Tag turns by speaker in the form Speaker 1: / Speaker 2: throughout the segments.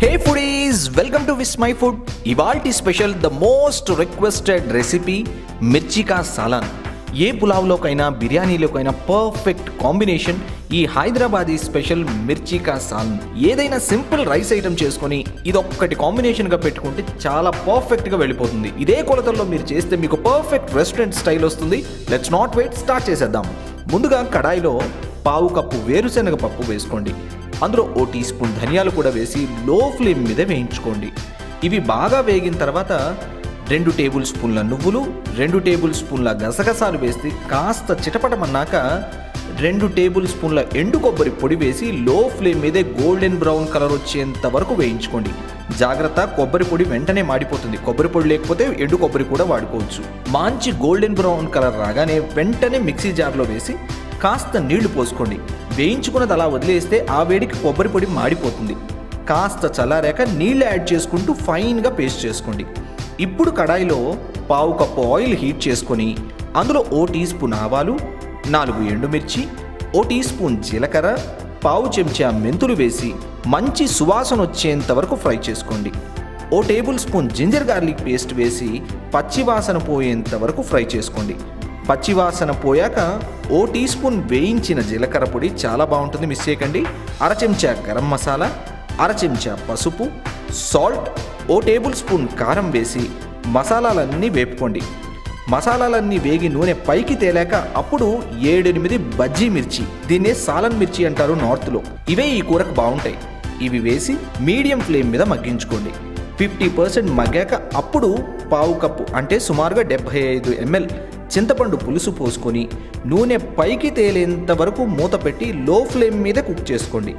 Speaker 1: hey foodies welcome to Vismai food ఇవాల్టి special the most requested recipe మిర్చికా సాలాన్ ఏ పులావ్లోకైనా బిర్యానీలోకైనా పర్ఫెక్ట్ కాంబినేషన్ ఈ హైదరాబాదీ స్పెషల్ మిర్చికా సాలన్ ఏదైనా సింపుల్ రైస్ ఐటమ్ చేసుకొని ఇదొక్కటి కాంబినేషన్గా పెట్టుకుంటే చాలా పర్ఫెక్ట్గా వెళ్ళిపోతుంది ఇదే కొలతల్లో మీరు చేస్తే మీకు పర్ఫెక్ట్ రెస్టారెంట్ స్టైల్ వస్తుంది లెట్స్ నాట్ వెయిట్ స్టార్ట్ చేసేద్దాం ముందుగా కడాయిలో పావు కప్పు వేరుశనగ పప్పు వేసుకోండి అందులో ఓ టీ స్పూన్ ధనియాలు కూడా వేసి లో ఫ్లేమ్ మీద వేయించుకోండి ఇవి బాగా వేగిన తర్వాత రెండు టేబుల్ స్పూన్ల నువ్వులు రెండు టేబుల్ స్పూన్ల గసగసాలు వేసి కాస్త చిటపటమన్నాక రెండు టేబుల్ స్పూన్ల ఎండు కొబ్బరి పొడి వేసి లో ఫ్లేమ్ మీదే గోల్డెన్ బ్రౌన్ కలర్ వచ్చేంత వరకు వేయించుకోండి జాగ్రత్త కొబ్బరి పొడి వెంటనే మాడిపోతుంది కొబ్బరి పొడి లేకపోతే ఎండు కొబ్బరి కూడా వాడుకోవచ్చు మంచి గోల్డెన్ బ్రౌన్ కలర్ రాగానే వెంటనే మిక్సీ జార్లో వేసి కాస్త నీళ్లు పోసుకోండి వేయించుకున్నది అలా వదిలేస్తే ఆ వేడికి కొబ్బరి పొడి మాడిపోతుంది కాస్త చల్లారాక నీళ్లు యాడ్ చేసుకుంటూ ఫైన్గా పేస్ట్ చేసుకోండి ఇప్పుడు కడాయిలో పావు కప్పు ఆయిల్ హీట్ చేసుకొని అందులో ఓ టీ స్పూన్ ఆవాలు నాలుగు ఎండుమిర్చి ఓ టీ స్పూన్ జీలకర్ర పావు చెంచా మెంతులు వేసి మంచి సువాసన వచ్చేంత వరకు ఫ్రై చేసుకోండి ఓ tablespoon ginger garlic paste వేసి పచ్చివాసన పోయేంత వరకు ఫ్రై చేసుకోండి పచ్చివాసన పోయాక ఓ టీ స్పూన్ వేయించిన జీలకర్ర పొడి చాలా బాగుంటుంది మిస్ చేయకండి అర చెంచా గరం మసాలా అర చెంచా పసుపు సాల్ట్ ఓ టేబుల్ స్పూన్ కారం వేసి మసాలాలన్నీ వేపుకోండి మసాలాలన్నీ వేగి నూనె పైకి తేలాక అప్పుడు ఏడెనిమిది బజ్జీ మిర్చి దీన్నే సాలన్ మిర్చి అంటారు నార్త్లో ఇవే ఈ కూరకు బాగుంటాయి ఇవి వేసి మీడియం ఫ్లేమ్ మీద మగ్గించుకోండి ఫిఫ్టీ పర్సెంట్ మగ్గాక అప్పుడు పావు కప్పు అంటే సుమారుగా డెబ్బై ఐదు ఎంఎల్ చింతపండు పులుసు పోసుకొని నూనె పైకి తేలేంత వరకు మూత పెట్టి లో ఫ్లేమ్ మీద కుక్ చేసుకోండి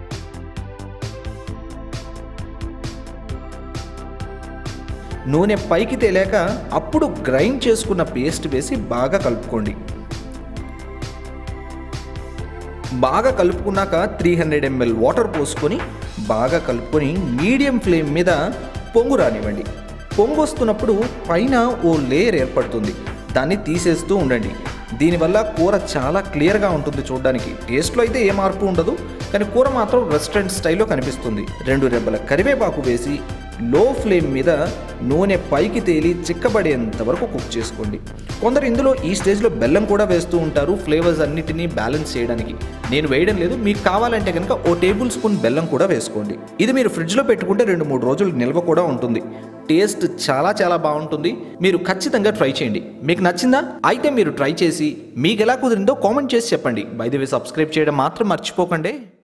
Speaker 1: నూనె పైకి తేలాక అప్పుడు గ్రైండ్ చేసుకున్న పేస్ట్ వేసి బాగా కలుపుకోండి బాగా కలుపుకున్నాక త్రీ హండ్రెడ్ ఎంఎల్ వాటర్ పోసుకొని బాగా కలుపుకొని మీడియం ఫ్లేమ్ మీద పొంగు రానివ్వండి పొంగు వస్తున్నప్పుడు పైన ఓ లేయర్ ఏర్పడుతుంది దాన్ని తీసేస్తూ ఉండండి దీనివల్ల కూర చాలా క్లియర్గా ఉంటుంది చూడడానికి టేస్ట్లో అయితే ఏ మార్పు ఉండదు కానీ కూర మాత్రం రెస్టారెంట్ స్టైల్లో కనిపిస్తుంది రెండు రెబ్బల కరివేపాకు వేసి లో ఫ్లేమ్ మీద నూనె పైకి తేలి చిక్కబడేంత వరకు కుక్ చేసుకోండి కొందరు ఇందులో ఈ స్టేజ్లో బెల్లం కూడా వేస్తూ ఉంటారు ఫ్లేవర్స్ అన్నిటినీ బ్యాలెన్స్ చేయడానికి నేను వేయడం లేదు మీకు కావాలంటే కనుక ఓ టేబుల్ స్పూన్ బెల్లం కూడా వేసుకోండి ఇది మీరు ఫ్రిడ్జ్లో పెట్టుకుంటే రెండు మూడు రోజులు నిల్వ కూడా ఉంటుంది టేస్ట్ చాలా చాలా బాగుంటుంది మీరు ఖచ్చితంగా ట్రై చేయండి మీకు నచ్చిందా అయితే మీరు ట్రై చేసి మీకు ఎలా కుదిరిందో కామెంట్ చేసి చెప్పండి బై ది వే సబ్స్క్రైబ్ చేయడం మాత్రం మర్చిపోకండి